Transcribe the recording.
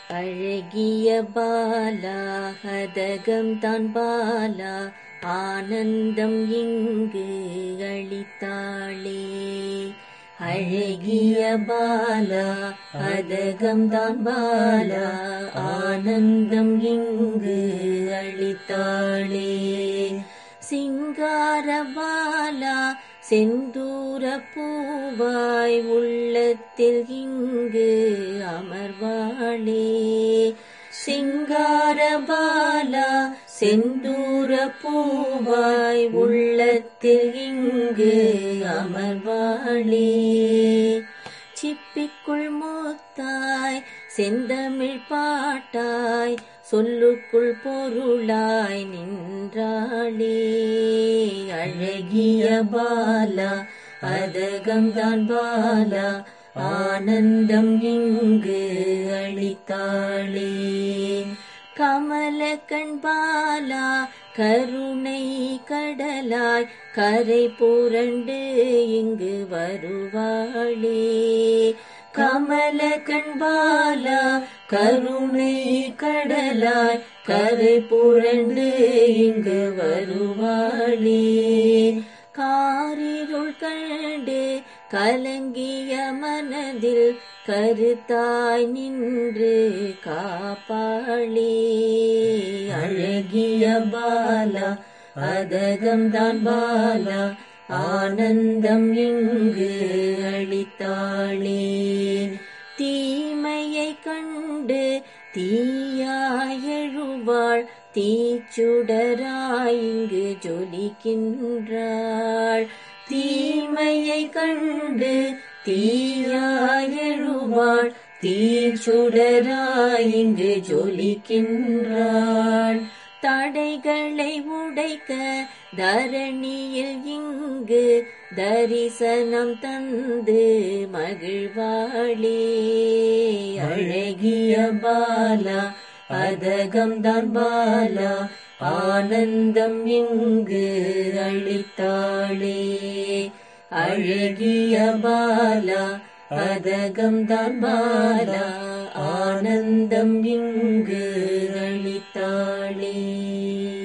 அழகிய பாலா ஹதகம் தான் பாலா ஆனந்தம் இங்கு அளித்தாளே அழகிய பாலா அதகம் தான் பாலா ஆனந்தம் இங்கு அளித்தாளே சிங்கார பாலா செந்தூர பூவாய் உள்ளத்தில் இங்கு அமர்வாளே சிங்கார பாலா செந்தூர பூவாய் உள்ளத்தில் இங்கு அமர்வாளே சிப்பிக்குள் மூத்தாய் செந்தமிழ் பாட்டாய் சொல்லுக்குள் பொருளாய் நின்றாளே அழகிய பாலா அதகம்தான் பாலா ஆனந்தம் இங்கு அளித்தாளே கமல கண்பாலா கருணை கடலாய் கரை புரண்டு இங்கு வருவாளே கமல கண்பாலா கருணை கடலாய் கரை புரண்டு இங்கு வருவாளே காரிருள் கண்டு கலங்கிய மனதில் கருத்தாய் நின்று காப்பாளே அழகிய பாலா அதகம்தான் பாலா ஆனந்தம் இங்கு அளித்தாளே தீமையை கண்டு தீயாய் எழுவாள் தீச்சுடராய் இங்கு ஜொலிக்கின்றாள் தீமையை கண்டு தீயாய் எழுவாள் தீச்சுடராய் இங்கு ஜொலிக்கின்றாள் தடைகளை உடைக்க தரணியில் இங்கு தரிசனம் தந்து மகிழ்வாளே அழகிய பாலா அதகம்தான் பாலா ஆனந்தம் இங்கு அளித்தாளே அழகிய பாலா அதகம்தான் பாலா ஆனந்தம் இங்கு அளித்தாளே